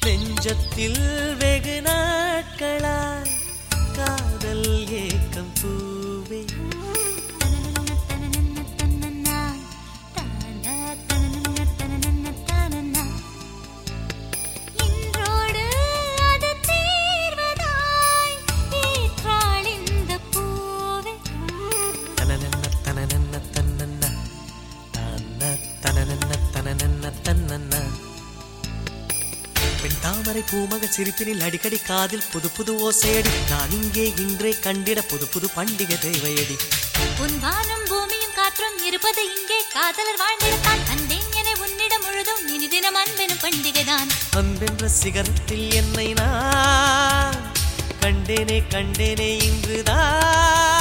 நெஞ்சத்தில் வெகு நாட்களாய் காதல் ஏக்கம் பூவே இன்றோடு அது தீர்வதாய் ஏற்றாள் இந்த பூவே தனனன்ன தனனன்ன தன்னன்ன தன்ன தனனன்ன தனனன்ன தன்னன்ன பெண் தாமரை பூமக சிரிப்பினில் அடிக்கடி காதில் புது புது ஓசையடி நான் இங்கே இன்றே கண்டிட புது புது பண்டிகை தேவையடி உன் வானம் பூமியும் காற்றும் இருப்பது இங்கே காதலர் வாழ்ந்திடத்தான் வந்தேன் என உன்னிடம் முழுதும் இனி தினம் அன்பெனும் பண்டிகைதான் அன்பென்ற சிகரத்தில் என்னை நான் கண்டேனே கண்டேனே இன்றுதான்